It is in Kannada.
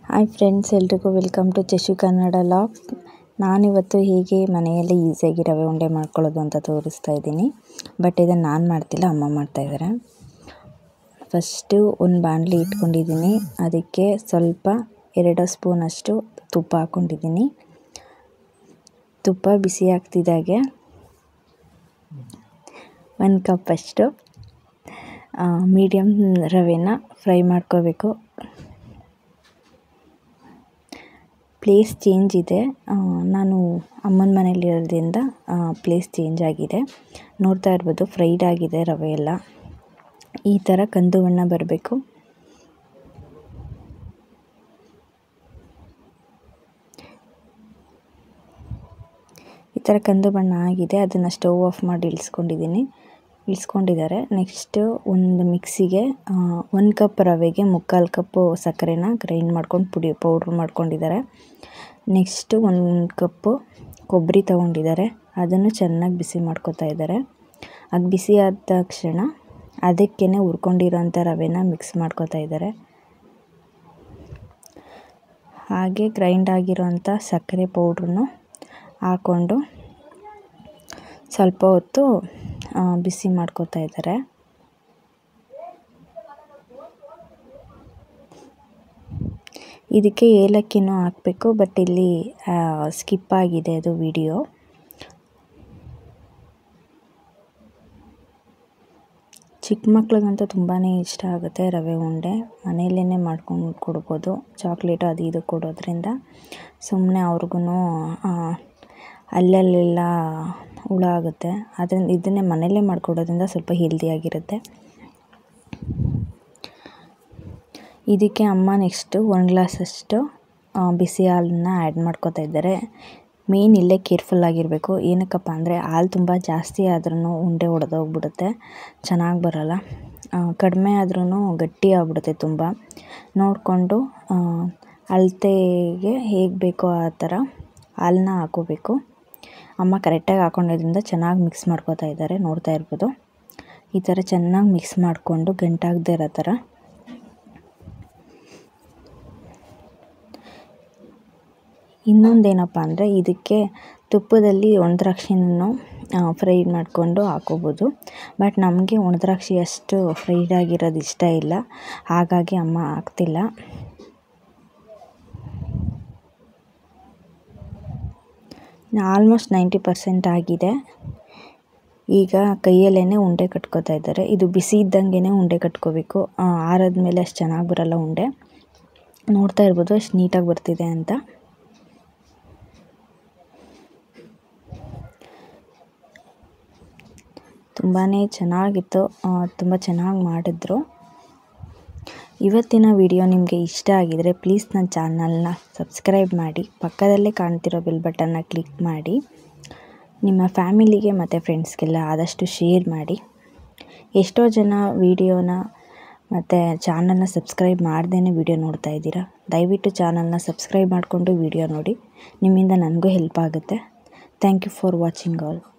ಹಾಯ್ ಫ್ರೆಂಡ್ಸ್ ಎಲ್ರಿಗೂ ವೆಲ್ಕಮ್ ಟು ಚಶು ಕನ್ನಡ ಲಾಗ್ ನಾನಿವತ್ತು ಹೇಗೆ ಮನೆಯಲ್ಲೇ ಈಸಿಯಾಗಿ ರವೆ ಉಂಡೆ ಮಾಡ್ಕೊಳ್ಳೋದು ಅಂತ ತೋರಿಸ್ತಾ ಇದ್ದೀನಿ ಬಟ್ ಇದನ್ನು ನಾನು ಮಾಡ್ತಿಲ್ಲ ಅಮ್ಮ ಮಾಡ್ತಾಯಿದ್ದಾರೆ ಫಸ್ಟು ಒಂದು ಬಾಣಲಿ ಇಟ್ಕೊಂಡಿದ್ದೀನಿ ಅದಕ್ಕೆ ಸ್ವಲ್ಪ ಎರಡು ಸ್ಪೂನಷ್ಟು ತುಪ್ಪ ಹಾಕ್ಕೊಂಡಿದ್ದೀನಿ ತುಪ್ಪ ಬಿಸಿ ಆಗ್ತಿದ್ದಾಗೆ ಒಂದು ಕಪ್ಪಷ್ಟು ಮೀಡಿಯಮ್ ರವೆನ ಫ್ರೈ ಮಾಡ್ಕೋಬೇಕು ಪ್ಲೇಸ್ ಚೇಂಜ್ ಇದೆ ನಾನು ಅಮ್ಮನ ಮನೇಲಿರೋದ್ರಿಂದ ಪ್ಲೇಸ್ ಚೇಂಜ್ ಆಗಿದೆ ನೋಡ್ತಾ ಇರ್ಬೋದು ಫ್ರೈಡ್ ಆಗಿದೆ ರವೆ ಎಲ್ಲ ಈ ಥರ ಕಂದು ಬಣ್ಣ ಬರಬೇಕು ಈ ಥರ ಕಂದು ಬಣ್ಣ ಆಗಿದೆ ಅದನ್ನು ಸ್ಟವ್ ಆಫ್ ಮಾಡಿ ಇಳಿಸ್ಕೊಂಡಿದ್ದೀನಿ ಇಳಿಸ್ಕೊಂಡಿದ್ದಾರೆ ನೆಕ್ಸ್ಟು ಒಂದು ಮಿಕ್ಸಿಗೆ ಒಂದು ಕಪ್ ರವೆಗೆ ಮುಕ್ಕಾಲು ಕಪ್ಪು ಸಕ್ಕರೆನ ಗ್ರೈಂಡ್ ಮಾಡ್ಕೊಂಡು ಪುಡಿ ಪೌಡ್ರ್ ಮಾಡ್ಕೊಂಡಿದ್ದಾರೆ ನೆಕ್ಸ್ಟು ಒಂದು ಕಪ್ಪು ಕೊಬ್ಬರಿ ತೊಗೊಂಡಿದ್ದಾರೆ ಅದನ್ನು ಚೆನ್ನಾಗಿ ಬಿಸಿ ಮಾಡ್ಕೊತಾ ಇದ್ದಾರೆ ಅದು ಬಿಸಿ ಆದ ತಕ್ಷಣ ಅದಕ್ಕೇ ಹುರ್ಕೊಂಡಿರೋಂಥ ರವೆನ ಮಿಕ್ಸ್ ಮಾಡ್ಕೊತಾ ಇದ್ದಾರೆ ಹಾಗೆ ಗ್ರೈಂಡ್ ಆಗಿರೋಂಥ ಸಕ್ಕರೆ ಪೌಡ್ರನ್ನು ಹಾಕ್ಕೊಂಡು ಸ್ವಲ್ಪ ಹೊತ್ತು ಬಿಸಿ ಮಾಡ್ಕೊತಾ ಇದ್ದಾರೆ ಇದಕ್ಕೆ ಏಲಕ್ಕಿನೂ ಹಾಕಬೇಕು ಬಟ್ ಇಲ್ಲಿ ಸ್ಕಿಪ್ ಆಗಿದೆ ಅದು ವಿಡಿಯೋ ಚಿಕ್ಕ ಮಕ್ಳಿಗಂತೂ ತುಂಬಾ ಇಷ್ಟ ಆಗುತ್ತೆ ರವೆ ಉಂಡೆ ಮನೆಯಲ್ಲೇ ಮಾಡ್ಕೊಂಡು ಕೊಡ್ಬೋದು ಚಾಕ್ಲೇಟ್ ಅದು ಇದು ಕೊಡೋದ್ರಿಂದ ಸುಮ್ಮನೆ ಅವ್ರಿಗೂ ಅಲ್ಲಲ್ಲೆಲ್ಲ ಹುಳ ಆಗುತ್ತೆ ಅದರಿಂದ ಇದನ್ನೇ ಮನೆಯಲ್ಲೇ ಮಾಡಿಕೊಡೋದ್ರಿಂದ ಸ್ವಲ್ಪ ಹೆಲ್ದಿಯಾಗಿರುತ್ತೆ ಇದಕ್ಕೆ ಅಮ್ಮ ನೆಕ್ಸ್ಟು ಒಂದು ಗ್ಲಾಸಷ್ಟು ಬಿಸಿ ಹಾಲನ್ನ ಆ್ಯಡ್ ಮಾಡ್ಕೊತಾ ಇದ್ದಾರೆ ಮೇನ್ ಇಲ್ಲೇ ಕೇರ್ಫುಲ್ ಆಗಿರಬೇಕು ಏನಕ್ಕಪ್ಪ ಅಂದರೆ ಹಾಲು ತುಂಬ ಜಾಸ್ತಿ ಆದ್ರೂ ಉಂಡೆ ಒಡೆದೋಗ್ಬಿಡುತ್ತೆ ಚೆನ್ನಾಗಿ ಬರೋಲ್ಲ ಕಡಿಮೆ ಆದ್ರೂ ಗಟ್ಟಿ ಆಗ್ಬಿಡುತ್ತೆ ತುಂಬ ನೋಡಿಕೊಂಡು ಅಳತೆಗೆ ಹೇಗೆ ಬೇಕೋ ಆ ಥರ ಹಾಲನ್ನ ಹಾಕೋಬೇಕು ಅಮ್ಮ ಕರೆಕ್ಟಾಗಿ ಹಾಕೊಂಡಿದ್ರಿಂದ ಚೆನ್ನಾಗಿ ಮಿಕ್ಸ್ ಮಾಡ್ಕೊತಾ ಇದ್ದಾರೆ ನೋಡ್ತಾ ಇರ್ಬೋದು ಈ ಥರ ಚೆನ್ನಾಗಿ ಮಿಕ್ಸ್ ಮಾಡಿಕೊಂಡು ಗಂಟಾಗದೇ ಇರೋ ಥರ ಇನ್ನೊಂದೇನಪ್ಪ ಅಂದರೆ ಇದಕ್ಕೆ ತುಪ್ಪದಲ್ಲಿ ಒಣದ್ರಾಕ್ಷಿನೂ ಫ್ರೈ ಮಾಡಿಕೊಂಡು ಹಾಕೋಬೋದು ಬಟ್ ನಮಗೆ ಒಣದ್ರಾಕ್ಷಿ ಅಷ್ಟು ಫ್ರೈಡ್ ಆಗಿರೋದು ಇಷ್ಟ ಇಲ್ಲ ಹಾಗಾಗಿ ಅಮ್ಮ ಹಾಕ್ತಿಲ್ಲ ಆಲ್ಮೋಸ್ಟ್ ನೈಂಟಿ ಪರ್ಸೆಂಟ್ ಆಗಿದೆ ಈಗ ಕೈಯಲ್ಲೇ ಉಂಡೆ ಕಟ್ಕೋತಾ ಇದ್ದಾರೆ ಇದು ಬಿಸಿ ಇದ್ದಂಗೆ ಉಂಡೆ ಕಟ್ಕೋಬೇಕು ಆರಾದ್ಮೇಲೆ ಅಷ್ಟು ಚೆನ್ನಾಗಿ ಬರೋಲ್ಲ ಉಂಡೆ ನೋಡ್ತಾ ಇರ್ಬೋದು ಅಷ್ಟು ನೀಟಾಗಿ ಬರ್ತಿದೆ ಅಂತ ತುಂಬಾ ಚೆನ್ನಾಗಿತ್ತು ತುಂಬ ಚೆನ್ನಾಗಿ ಮಾಡಿದ್ರು ಇವತ್ತಿನ ವಿಡಿಯೋ ನಿಮಗೆ ಇಷ್ಟ ಆಗಿದರೆ ಪ್ಲೀಸ್ ನನ್ನ ಚಾನಲ್ನ ಸಬ್ಸ್ಕ್ರೈಬ್ ಮಾಡಿ ಪಕ್ಕದಲ್ಲೇ ಕಾಣ್ತಿರೋ ಬೆಲ್ ಬಟನ್ನ ಕ್ಲಿಕ್ ಮಾಡಿ ನಿಮ್ಮ ಫ್ಯಾಮಿಲಿಗೆ ಮತ್ತು ಫ್ರೆಂಡ್ಸ್ಗೆಲ್ಲ ಆದಷ್ಟು ಶೇರ್ ಮಾಡಿ ಎಷ್ಟೋ ಜನ ವಿಡಿಯೋನ ಮತ್ತು ಚಾನಲ್ನ ಸಬ್ಸ್ಕ್ರೈಬ್ ಮಾಡ್ದೇ ವಿಡಿಯೋ ನೋಡ್ತಾ ಇದ್ದೀರಾ ದಯವಿಟ್ಟು ಚಾನಲ್ನ ಸಬ್ಸ್ಕ್ರೈಬ್ ಮಾಡಿಕೊಂಡು ವಿಡಿಯೋ ನೋಡಿ ನಿಮ್ಮಿಂದ ನನಗೂ ಹೆಲ್ಪ್ ಆಗುತ್ತೆ thank you for watching all